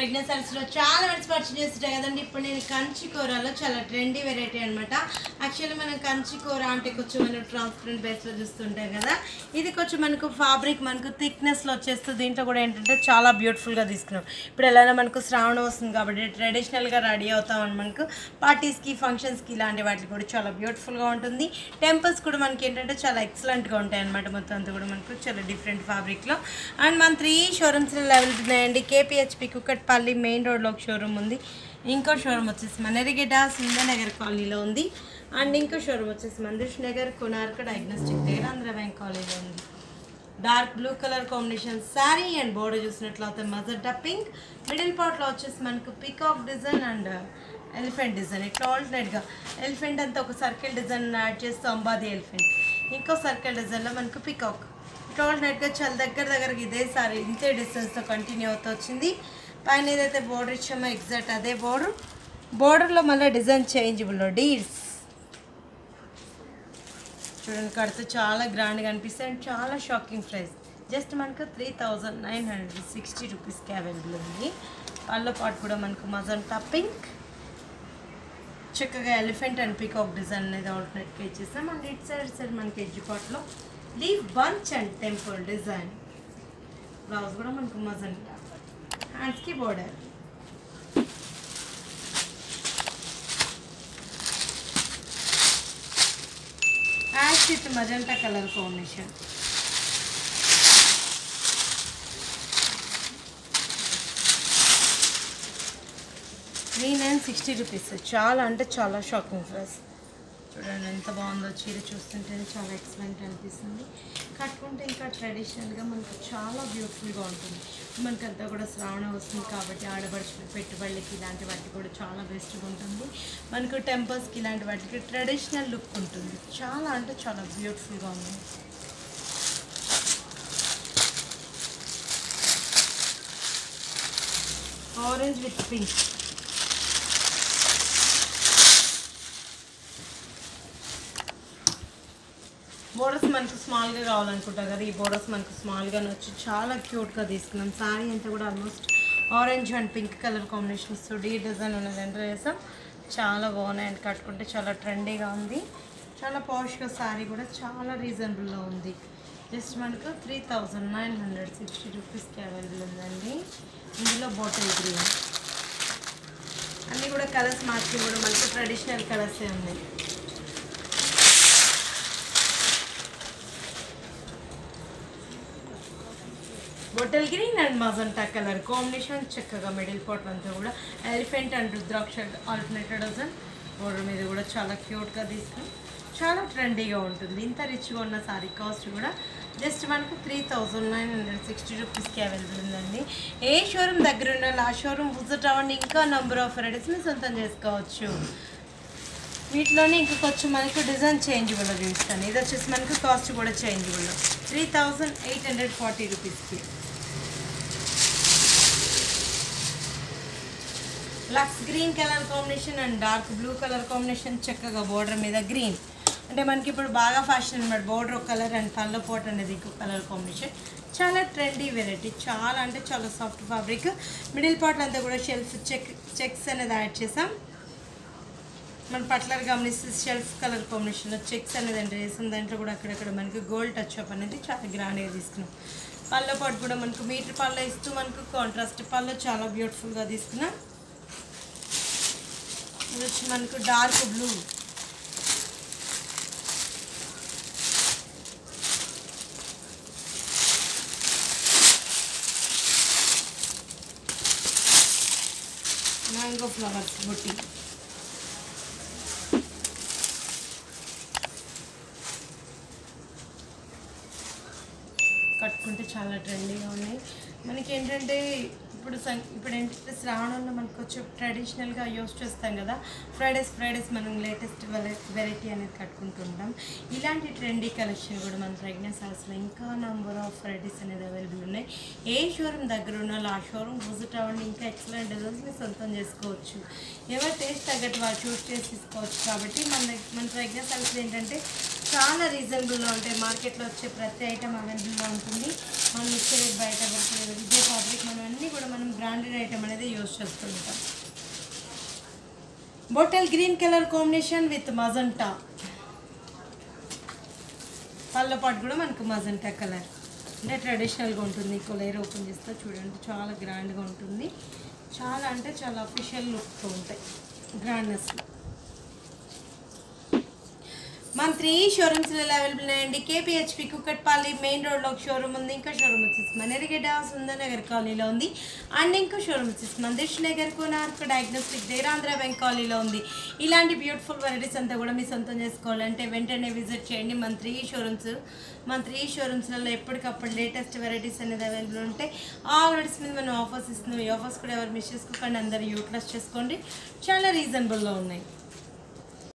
pregnancy లో చాలా varieties purchase చేస్తుంటాయి కదండి ఇప్పుడు నేను కంచి కూరలో చాలా ట్రెండీ వెరైటీ అనమాట యాక్చువల్లీ మనం కంచి కూర అంటే కొంచెం మనం ట్రాన్స్పరెంట్ బేస్లో చూస్తుంటాం కదా ఇది కొంచెం మనకు ఫ్యాబ్రిక్ మనకు థిక్నెస్లో వచ్చేస్తుంది దీంట్లో కూడా ఏంటంటే చాలా బ్యూటిఫుల్గా తీసుకున్నాం ఇప్పుడు ఎలా మనకు శ్రావణం వస్తుంది కాబట్టి ట్రెడిషనల్గా రెడీ అవుతాం మనకు పార్టీస్కి ఫంక్షన్స్కి ఇలాంటి వాటికి కూడా చాలా బ్యూటిఫుల్గా ఉంటుంది టెంపుల్స్ కూడా మనకి ఏంటంటే చాలా ఎక్సలెంట్గా ఉంటాయి అనమాట మొత్తం అంతా కూడా మనకు చాలా డిఫరెంట్ ఫ్యాబ్రిక్లో అండ్ మన త్రీ షోరూమ్స్లో లెవెల్ ఉన్నాయండి కేపీహెచ్పి కుక్కట్పల్లి మెయిన్ రోడ్లో ఒక షోరూమ్ ఉంది ఇంకో షోరూమ్ వచ్చేసి మనరిగడ్డ సింధనగర్ కాలనీలో ఉంది అండ్ ఇంకో షోరూమ్ వచ్చేసి మందిష్ నగర్ కొనార్క డయాగ్నోస్టిక్ దగ్గర ఆంధ్ర బ్యాంక్ కాలనీలో ఉంది dark blue colour combination sari and border చూసినట్లయితే మజర్ పింక్ మిడిల్ పార్ట్లో వచ్చేసి మనకు peacock design and elephant design ఇట్లా ఆల్టర్నేట్గా ఎలిఫెంట్ అంతా ఒక సర్కిల్ డిజైన్ యాడ్ చేస్తే అంబాది ఎలిఫెంట్ ఇంకో సర్కిల్ డిజైన్లో మనకు పికాక్ ఇట్లా ఆల్టర్నేట్గా చాలా దగ్గర దగ్గరకి ఇదే సారీ ఇంతే డిస్టెన్స్తో కంటిన్యూ అవుతూ వచ్చింది పైన ఏదైతే బోర్డర్ ఇచ్చామో ఎగ్జాక్ట్ అదే బోర్డర్ బోర్డర్లో మళ్ళీ డిజైన్ చేంజబుల్ డీల్స్ చూడండి కడితే చాలా గ్రాండ్గా అనిపిస్తుంది అండ్ చాలా షాకింగ్ ప్రైస్ జస్ట్ మనకు three thousand nine hundred sixty రూపీస్కి అవైలబుల్ ఉంది పళ్ళ పాటు కూడా మనకు మజంటా పింక్ చక్కగా ఎలిఫెంట్ అండ్ పికాక్ డిజైన్ అనేది ఆల్టర్నేట్గా ఇచ్చేస్తాం and it side it side మనకి ఎడ్జ్ పాట్లో leaf bunch and temple design blouse కూడా మనకు మజంటా హ్యాండ్స్కి border ash with magenta colour combination three nine sixty rupees చాలా అంటే చాలా షాకింగ్ ప్రైస్ చూడండి ఎంత బాగుందో చీర చూస్తుంటేనే చాలా ఎక్సలెంట్ అనిపిస్తుంది కట్టుకుంటే ఇంకా ట్రెడిషనల్గా మనకు చాలా బ్యూటిఫుల్గా ఉంటుంది మనకంతా కూడా శ్రావణం వస్తుంది కాబట్టి ఆడపడుచులు పెట్టుబడులకి ఇలాంటి వాటికి కూడా చాలా బెస్ట్గా ఉంటుంది మనకు టెంపుల్స్కి ఇలాంటి వాటికి ట్రెడిషనల్ లుక్ ఉంటుంది చాలా అంటే చాలా బ్యూటిఫుల్గా ఉంది ఆరెంజ్ విత్ పింక్ బోర్డర్స్ మనకు స్మాల్గా కావాలనుకుంటా కదా ఈ బోర్డర్స్ మనకు స్మాల్గానే వచ్చి చాలా క్యూట్గా తీసుకున్నాం శారీ అంతా కూడా almost orange and pink colour combinations డీ డిజైన్ ఉన్నది ఎంటర్ చేసాం చాలా బాగున్నాయి అండ్ కట్టుకుంటే చాలా ట్రెండీగా ఉంది చాలా పాష్గా శారీ కూడా చాలా రీజనబుల్లో ఉంది జస్ట్ మనకు three thousand nine hundred sixty రూపీస్కి అవైలబుల్ ఉందండి ఇందులో బాటిల్ గ్రీన్ అన్నీ కూడా కలర్స్ మార్చింగ్ కూడా మనకు ట్రెడిషనల్ కలర్సే ఉన్నాయి bottle green and magenta colour combination చక్కగా మిడిల్ పార్ట్ అంతా కూడా elephant and rudraksha alternated design border మీద కూడా చాలా క్యూట్గా తీసుకుని చాలా ట్రెండీగా ఉంటుంది ఇంత రిచ్గా ఉన్న సారీ కాస్ట్ కూడా జస్ట్ మనకు three thousand nine hundred sixty రూపీస్కి అవైలబుల్ ఉందండి ఏ షోరూమ్ దగ్గర ఉండాలి ఆ షోరూమ్ విజిట్ అవ్వండి ఇంకా నంబర్ ఆఫ్ వెరైటీస్ని సొంతం చేసుకోవచ్చు వీటిలోనే ఇంకా కొంచెం మనకు డిజైన్ చేంజబుల్ చూపిస్తాను ఇది వచ్చేసి మనకు కాస్ట్ కూడా changeable three thousand eight hundred forty రూపీస్కి లక్స్ green colour combination and dark blue colour combination చక్కగా బోర్డర్ మీద గ్రీన్ అంటే మనకి ఇప్పుడు బాగా ఫ్యాషన్ అనమాట బోర్డర్ ఒక కలర్ అండ్ పళ్ళ పోట్ అనేది ఇంకో కలర్ కాంబినేషన్ చాలా ట్రెండీ వెరైటీ చాలా అంటే చాలా సాఫ్ట్ ఫ్యాబ్రిక్ మిడిల్ పార్ట్ అంతా కూడా షెల్ఫ్ చెక్ చెక్స్ అనేది యాడ్ చేసాం మన పట్లర్ గమనిస్తే షెల్ఫ్ కలర్ కాంబినేషన్లో చెక్స్ అనేది ఎంటర్ చేసాం దాంట్లో కూడా అక్కడక్కడ మనకి గోల్డ్ టచ్ అప్ అనేది చాలా గ్రాండ్గా తీసుకున్నాం పళ్ళ పాటు కూడా మనకు మీటర్ పళ్ళ ఇస్తూ మనకు కాంట్రాస్ట్ పళ్ళు చాలా బ్యూటిఫుల్గా తీసుకున్నాం ఇది వచ్చి మనకు డార్క్ బ్లూ మ్యాంగో ఫ్లవర్స్ బుట్టి కట్టుకుంటే చాలా ట్రెండీగా ఉన్నాయి మనకి ఏంటంటే ఇప్పుడు సం ఇప్పుడు ఏంటంటే శ్రావణంలో మనకు వచ్చి ట్రెడిషనల్గా యూస్ చేస్తాం కదా ఫ్రైడేస్ ఫ్రైడేస్ మనం లేటెస్ట్ వెరైటీ అనేది కట్టుకుంటుంటాం ఇలాంటి ట్రెండీ కలెక్షన్ కూడా మన ప్రెగ్నెన్స్ హౌస్లో ఇంకా నంబర్ ఆఫ్ వెరైటీస్ అనేది అవైలబుల్ ఉన్నాయి ఏ షోరూమ్ దగ్గర ఉన్నాలో ఆ షోరూమ్ విజిట్ అవ్వండి ఇంకా ఎక్సలెంట్ డిజైన్స్ని సొంతం చేసుకోవచ్చు ఎవరి టేస్ట్ తగ్గట్టు వాళ్ళు చూస్ చేసి తీసుకోవచ్చు కాబట్టి మన దగ్గ- మన ప్రెగ్నెన్స్ హౌస్లో ఏంటంటే చాలా రీజనబుల్లో ఉంటాయి మార్కెట్లో వచ్చే ప్రతి ఐటమ్ అవైలబుల్లో ఉంటుంది మనం ఇచ్చే బయట దొరకలేదు ఇదే ఫ్యాబ్రిక్ మనం అన్నీ కూడా మనం బ్రాండెడ్ ఐటమ్ అనేది యూజ్ చేస్తూ ఉంటాం bottle green colour combination with magenta పళ్ళ పాటు కూడా మనకు మజంటా కలర్ అంటే ట్రెడిషనల్గా ఉంటుంది కొలేర్ ఓపెన్ చేస్తే చూడండి చాలా గ్రాండ్గా ఉంటుంది చాలా అంటే చాలా అఫీషియల్ లుక్తో ఉంటాయి గ్రాండ్నెస్ మన త్రీ షోరూమ్స్లో అవైలబుల్ ఉన్నాయండి కేపీహెచ్పి కుక్కట్పల్లి మెయిన్ రోడ్లో ఒక షోరూమ్ ఉంది ఇంకా షోరూమ్ వచ్చేసి మనరిగడ్డ సుందరనగర్ కాలనీలో ఉంది అండ్ ఇంకో షోరూమ్ వచ్చేసి మందిష్ నగర్ కోనార్క్ డయాగ్నోస్టిక్ దేరాంధ్ర బ్యాంక్ కాలనీలో ఉంది ఇలాంటి బ్యూటిఫుల్ వెరైటీస్ అంతా కూడా మీ సొంతం చేసుకోవాలంటే వెంటనే విజిట్ చేయండి మన త్రీ షోరూమ్స్ మన త్రీ షోరూమ్స్లలో ఎప్పటికప్పుడు లేటెస్ట్ వెరైటీస్ అనేది అవైలబుల్ ఉంటాయి ఆ వెరైటీస్ మీద మనం ఆఫర్స్ ఇస్తున్నాం ఈ ఆఫర్స్ కూడా ఎవరు మిస్ చేసుకోకండి అందరూ యూటిలైజ్ చేసుకోండి చాలా రీజనబుల్లో ఉన్నాయి